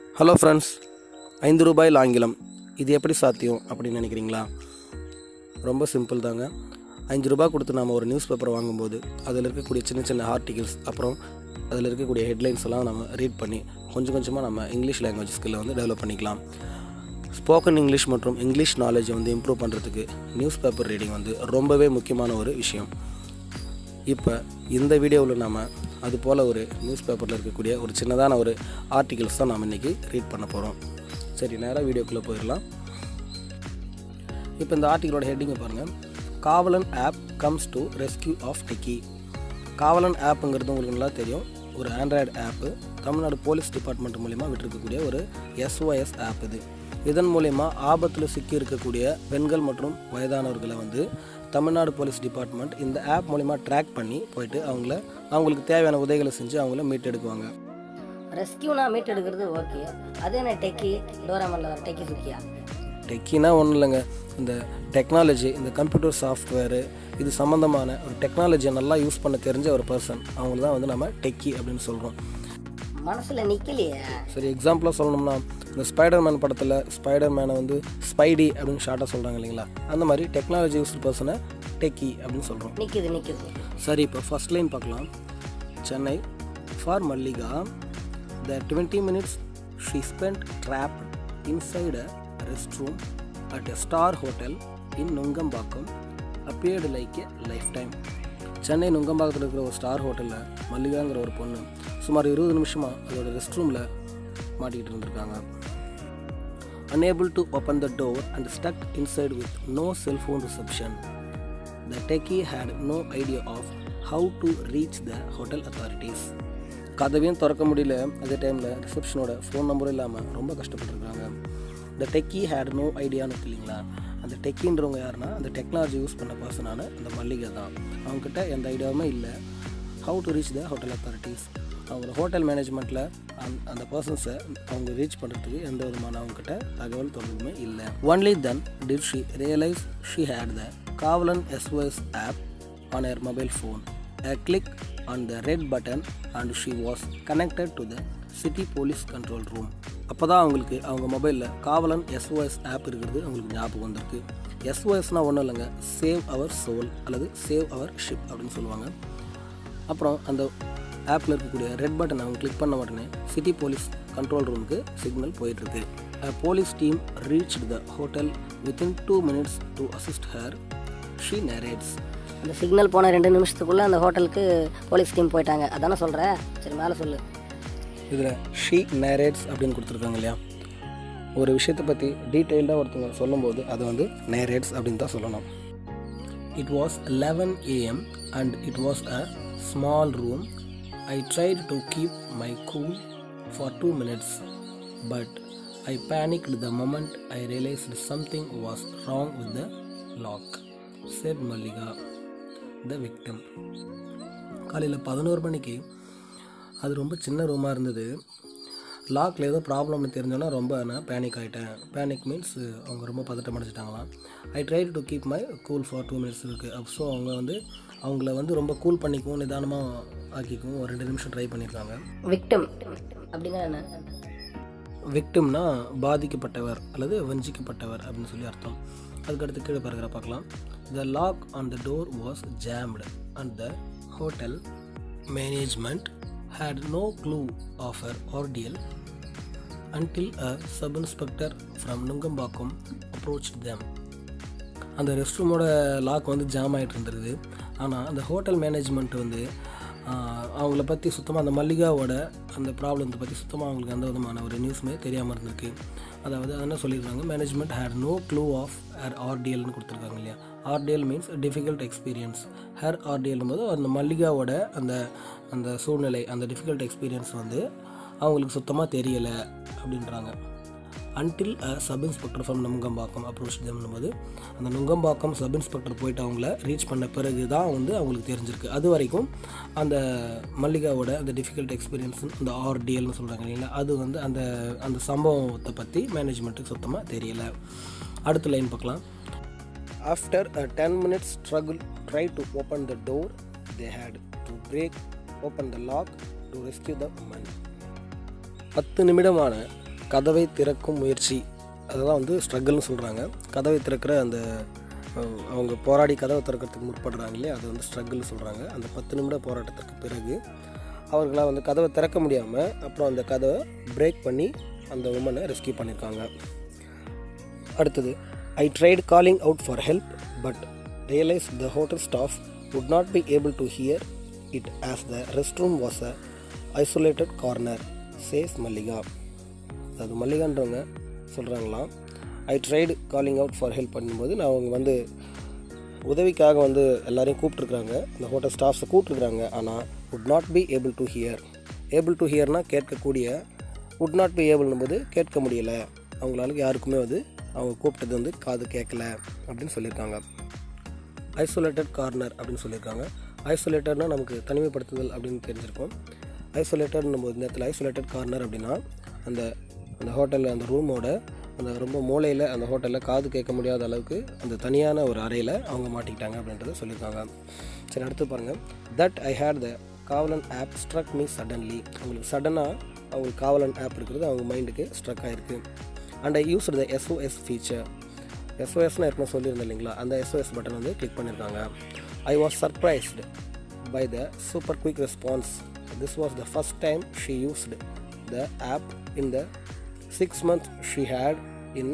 Hello friends ஐந்து ரூபாயில் ஆங்கிலம் இது எப்படி சாத்தியம் அப்படின்னு நினைக்கிறீங்களா ரொம்ப சிம்பிள் தாங்க அஞ்சு ரூபாய் கொடுத்து நாம் ஒரு நியூஸ் பேப்பர் வாங்கும்போது அதில் இருக்கக்கூடிய சின்ன சின்ன ஆர்டிகிள்ஸ் அப்புறம் அதில் இருக்கக்கூடிய ஹெட்லைன்ஸ் எல்லாம் நம்ம ரீட் பண்ணி கொஞ்சம் கொஞ்சமாக நம்ம இங்கிலீஷ் லாங்குவேஜ் ஸ்கில்லை வந்து டெவலப் பண்ணிக்கலாம் ஸ்போக்கன் இங்கிலீஷ் மற்றும் இங்கிலீஷ் நாலேஜை வந்து இம்ப்ரூவ் பண்ணுறதுக்கு நியூஸ் பேப்பர் ரீடிங் வந்து ரொம்பவே முக்கியமான ஒரு விஷயம் இப்போ இந்த வீடியோவில் நாம் அது போல் ஒரு நியூஸ் பேப்பரில் இருக்கக்கூடிய ஒரு சின்னதான ஒரு ஆர்டிகிள்ஸ் தான் நாம் இன்றைக்கி ரீட் பண்ண போகிறோம் சரி நேராக வீடியோக்குள்ளே போயிடலாம் இப்போ இந்த ஆர்டிகளோட ஹெட்டிங்கை பாருங்கள் Kavalan app comes to rescue of techie Kavalan ஆப்புங்கிறது உங்களுக்கு நல்லா தெரியும் ஒரு Android app Tamil Nadu police department மூலிமா விட்டிருக்கக்கூடிய ஒரு எஸ்ஓஎஸ் ஆப் இது இதன் மூலிமா ஆபத்தில் சிக்கி இருக்கக்கூடிய பெண்கள் மற்றும் வயதானவர்களை வந்து தமிழ்நாடு போலீஸ் டிபார்ட்மெண்ட் இந்த ஆப் மூலிமா ட்ராக் பண்ணி போயிட்டு அவங்கள அவங்களுக்கு தேவையான உதவிகளை செஞ்சு அவங்கள மீட்டெடுக்குவாங்க ரெஸ்கியூனா மீட் எடுக்கிறது ஓகே அது என்ன டெக்கி டோராமல்ல வர டெக்கி சுக்கியா டெக்கினா ஒன்றும் இல்லைங்க இந்த டெக்னாலஜி இந்த கம்ப்யூட்டர் சாஃப்ட்வேரு இது சம்மந்தமான ஒரு டெக்னாலஜியை நல்லா யூஸ் பண்ண தெரிஞ்ச ஒரு பர்சன் அவங்கள தான் வந்து நம்ம டெக்கி அப்படின்னு சொல்கிறோம் மனசுல நிக்கலையே சரி எக்ஸாம்பிளாக சொல்லணும்னா இந்த ஸ்பைடர் மேன் படத்தில் ஸ்பைடர் மேனை வந்து ஸ்பைடி அப்படின்னு ஷார்ட்டாக சொல்கிறாங்க இல்லைங்களா அந்த மாதிரி டெக்னாலஜி யூஸ் பர்சனை டெக்கி அப்படின்னு சொல்கிறோம் நிக்குது நிக்குது சரி இப்போ ஃபர்ஸ்ட் லைன் பார்க்கலாம் Chennai for Mallika the twenty minutes she spent trap inside a rest room at a star hotel in Nungambakkam appeared like a lifetime Chennai நுங்கம்பாக்கத்தில் இருக்கிற ஒரு ஸ்டார் ஹோட்டலில் மல்லிகாங்கிற ஒரு பொண்ணு சுமார் இருபது நிமிஷமாக அதோட ரெஸ்ட் ரூமில் மாட்டிக்கிட்டு இருந்திருக்காங்க unable to open the door and stuck inside with no cell phone reception. The techie had no idea of how to reach the hotel authorities. கதவையும் திறக்க முடியல அதே டைமில் ரிசப்ஷனோட ஃபோன் நம்பரும் இல்லாமல் ரொம்ப கஷ்டப்பட்டுருக்காங்க இந்த டெக்கி ஹேட் நோ ஐடியான்னு இருக்கு இல்லைங்களா அந்த டெக்கின்றவங்க யாருன்னா அந்த டெக்னாலஜி யூஸ் பண்ண பர்சனான அந்த மல்லிகை தான் அவங்கக்கிட்ட எந்த ஐடியாவுமே இல்லை how to reach the hotel authorities அவங்க ஹோட்டல் மேனேஜ்மெண்ட்டில் அந் அந்த பர்சன்ஸை அவங்க ரீச் பண்ணுறதுக்கு எந்த விதமான அவங்கக்கிட்ட தகவல் தொடர்புமே இல்லை only then did she realise she had the Kavalan SOS app on her mobile phone a click on the red button and she was connected to the city police control room அப்போ தான் அவங்களுக்கு அவங்க மொபைலில் காவலன் எஸ்ஓஎஸ் ஆப் இருக்கிறது அவங்களுக்கு ஞாபகம் வந்திருக்கு எஸ்ஓஎஸ்னால் ஒன்றும் இல்லைங்க சேவ் அவர் சோல் அல்லது சேவ் அவர் ஷிப் அப்படின்னு சொல்லுவாங்க அப்புறம் அந்த ஆப்பில் இருக்கக்கூடிய ரெட் பட்டன் அவங்க கிளிக் பண்ண உடனே சிட்டி போலீஸ் கண்ட்ரோல் ரூமுக்கு சிக்னல் போயிட்டுருக்கு police team reach the hotel within two minutes to assist her she narrates அந்த சிக்னல் போன ரெண்டு நிமிஷத்துக்குள்ள அந்த ஹோட்டலுக்கு போலீஸ் டீம் போயிட்டாங்க அதானே சொல்ற சரி மேலே சொல்லு இதில் ஷீ நேரேட்ஸ் அப்படின்னு கொடுத்துருக்காங்க இல்லையா ஒரு விஷயத்தை பற்றி டீட்டெயில்டாக ஒருத்தவங்க சொல்லும்போது அது வந்து நேரேட்ஸ் அப்படின்னு தான் சொல்லணும் it was eleven AM and it was a small room I tried to keep my cool for two minutes but I panicked the moment I realised something was wrong with the lock said Mallika the victim காலையில் பதினோரு மணிக்கு அது ரொம்ப சின்ன ரூமாக இருந்தது லாக்கில் ஏதோ ப்ராப்ளம்னு தெரிஞ்சோன்னா ரொம்ப நான் பேனிக் ஆகிட்டேன் பேனிக் மீன்ஸ் அவங்க ரொம்ப பதட்டம் அடைச்சிட்டாங்களாம் I try to keep my cool for two minutes இருக்குது அப் ஸோ அவங்க வந்து அவங்கள வந்து ரொம்ப கூல் பண்ணிக்கவும் நிதானமாக ஆக்கிக்கவும் ஒரு ரெண்டு நிமிஷம் ட்ரை பண்ணியிருக்காங்க விக்டம் அப்படின்னா என்ன விக்டிம்னா பாதிக்கப்பட்டவர் அல்லது வஞ்சிக்கப்பட்டவர் அப்படின்னு சொல்லி அர்த்தம் அதுக்கடுத்து கீழே பாருகிற பார்க்கலாம் the lock on the door was jammed and the hotel management had no clue of her ordeal until a sub inspector from Nungambakkam approach them அந்த ரெஸ்ட் ரூமோட லாக் வந்து ஜாம் ஆகிட்டு இருந்தது ஆனால் அந்த ஹோட்டல் மேனேஜ்மெண்ட் வந்து ஆஹ், அவங்கள பற்றி சுத்தமாக அந்த மல்லிகாவோட அந்த ப்ராப்ளத்தை பற்றி சுத்தமாக அவங்களுக்கு எந்த விதமான ஒரு நியூஸுமே தெரியாமல் இருந்திருக்கு அதாவது அது என்ன சொல்லியிருக்காங்க management had no clue of her ஆர்டிஎல்னு கொடுத்துருக்காங்க இல்லையா ordeal means difficult experience her ordeal போது அந்த மல்லிகாவோட அந்த அந்த சூழ்நிலை அந்த டிஃபிகல்ட் எக்ஸ்பீரியன்ஸ் வந்து அவங்களுக்கு சுத்தமாக தெரியலை அப்படின்றாங்க until a sub inspector from Nungambakkam approach தம்னும் போது அந்த நுங்கம்பாக்கம் சப் இன்ஸ்பெக்டர் போயிட்டு அவங்கள ரீச் பண்ண பிறகு தான் வந்து அவங்களுக்கு தெரிஞ்சிருக்கு அது வரைக்கும் அந்த மல்லிகாவோட அந்த டிஃபிகல்ட் எக்ஸ்பீரியன்ஸ் அந்த ஆர்டிஎல்னு சொல்கிறாங்க இல்லைங்களா அது வந்து அந்த அந்த சம்பவத்தை பற்றி மேனேஜ்மெண்ட்டுக்கு சுத்தமாக தெரியல அடுத்த லைன் பார்க்கலாம் after a ten minutes struggle try to open the door they had to break open the lock to rescue the woman பத்து நிமிடமான கதவை திறக்கும் முயற்சி அதெல்லாம் வந்து ஸ்ட்ரகிள்னு சொல்கிறாங்க கதவை திறக்கிற அந்த அஹ், அவங்க போராடி கதவை திறக்கிறதுக்கு முற்படுறாங்க இல்லையா அது வந்து ஸ்ட்ரகிள்னு சொல்கிறாங்க அந்த பத்து நிமிட போராட்டத்திற்கு பிறகு அவர்களால் வந்து கதவை திறக்க முடியாமல் அப்புறம் அந்த கதவை பிரேக் பண்ணி அந்த உமனை ரெஸ்கியூ பண்ணியிருக்காங்க அடுத்தது I tried calling out for help but realise the hotel staff would not be able to hear it as the rest room was a isolated corner says Mallika அது மல்லிகான்றவங்க சொல்கிறாங்களாம் I tried calling out for help பண்ணும்போது நான் அவங்க வந்து உதவிக்காக வந்து எல்லாரையும் கூப்பிட்ருக்குறாங்க இந்த ஹோட்டல் ஸ்டாஃப்ஸை கூப்பிட்ருக்குறாங்க ஆனால் would not be able to hear able to ஹியர்னால் கேட்கக்கூடிய வுட் நாட் பி ஏபிள்னும் போது கேட்க முடியலை அவங்களால யாருக்குமே வந்து அவங்க கூப்பிட்டது வந்து காது கேட்கல அப்படின்னு சொல்லியிருக்காங்க ஐசோலேட்டட் கார்னர் அப்படின்னு சொல்லியிருக்காங்க ஐசோலேட்டட்னா நமக்கு தனிமைப்படுத்துதல் அப்படின்னு தெரிஞ்சிருக்கும் ஐசோலேட்டட்னும் போது இந்த இடத்துல ஐசோலேட்டட் கார்னர் அப்படின்னா அந்த அந்த ஹோட்டலில் அந்த ரூமோட அந்த ரொம்ப மூலையில் அந்த ஹோட்டலில் காது கேட்க முடியாத அளவுக்கு அந்த தனியான ஒரு அறையில் அவங்க மாட்டிக்கிட்டாங்க அப்படின்றத சொல்லியிருக்காங்க சரி அடுத்து பாருங்கள் that I had the Kavalan app struck me suddenly அவங்களுக்கு சடனாக அவங்களுக்கு காவலன் ஆப் இருக்கிறது அவங்க மைண்டுக்கு ஸ்ட்ரக் ஆகிருக்கு and I use the SOS feature எஸ்ஓஎஸ்னு ஏற்கனவே சொல்லியிருந்தேன் இல்லைங்களா அந்த எஸ்ஓஎஸ் பட்டன் வந்து கிளிக் பண்ணியிருக்காங்க I was surprised by the super quick response this was the first time she used the app in the six month she had in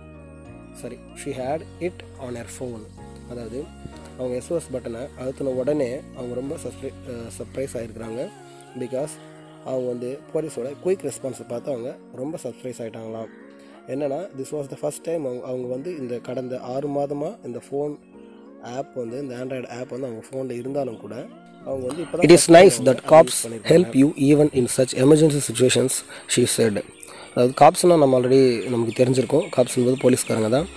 sorry she had it on her phone அதாவது அவங்க SOS பட்டனை அழுத்தின உடனே அவங்க ரொம்ப சர்ப்ரை surprise ஆகிருக்கிறாங்க because அவங்க வந்து போலீஸோட quick ரெஸ்பான்ஸை பார்த்து அவங்க ரொம்ப சர்ப்ரைஸ் ஆகிட்டாங்களாம் என்னென்னா this was the first time அவங்க அவங்க வந்து இந்த கடந்த ஆறு மாதமாக இந்த ஃபோன் ஆப் வந்து இந்த ஆண்ட்ராய்டு ஆப் வந்து அவங்க ஃபோனில் இருந்தாலும் கூட அவங்க வந்து இப்போ it is nice that cops help you even in such emergency situations she said அதாவது காப்ஸ்னால் நம்ம ஆல்ரெடி நமக்கு தெரிஞ்சிருக்கோம் காப்ஸ்ன்றது போலீஸ்காரங்க தான்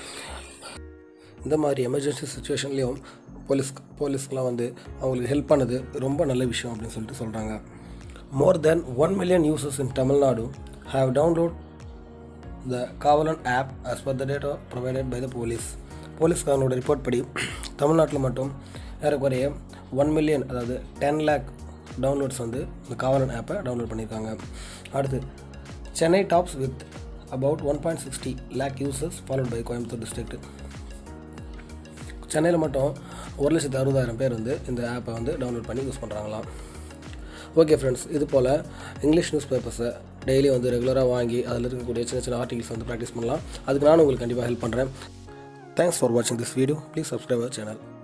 இந்த மாதிரி எமர்ஜென்சி சுச்சுவேஷன்லேயும் போலீஸ் போலீஸ்க்கெலாம் வந்து அவங்களுக்கு ஹெல்ப் பண்ணது ரொம்ப நல்ல விஷயம் அப்படின்னு சொல்லிட்டு சொல்கிறாங்க more then one million users in Tamil Nadu have download the Kavalan app as per the data provided by the police போலீஸ்காரனோட ரிப்போர்ட் படி தமிழ்நாட்டில் மட்டும் ஏறக்குறைய ஒன் மில்லியன் அதாவது டென் லேக் டவுன்லோட்ஸ் வந்து இந்த காவலன் ஆப்பை டவுன்லோட் பண்ணியிருக்காங்க அடுத்து Chennai tops with about one point sixty lakh users followed by Coimbatore district சென்னையில் மட்டும் ஒரு லட்சத்து அறுபதாயிரம் பேர் வந்து இந்த ஆப்பை வந்து டவுன்லோட் பண்ணி யூஸ் பண்ணுறாங்களாம் ஓகே ஃப்ரெண்ட்ஸ் இது போல் இங்கிலீஷ் நியூஸ் பேப்பர்ஸை டெய்லி வந்து ரெகுலராக வாங்கி அதில் இருக்கக்கூடிய சின்ன சின்ன ஆர்டிகல்ஸ் வந்து ப்ராக்டிஸ் பண்ணலாம் அதுக்கு நான் உங்களுக்கு கண்டிப்பாக ஹெல்ப் பண்ணுறேன் தேங்க்ஸ் ஃபார் வாட்சிங் this video please subscribe our channel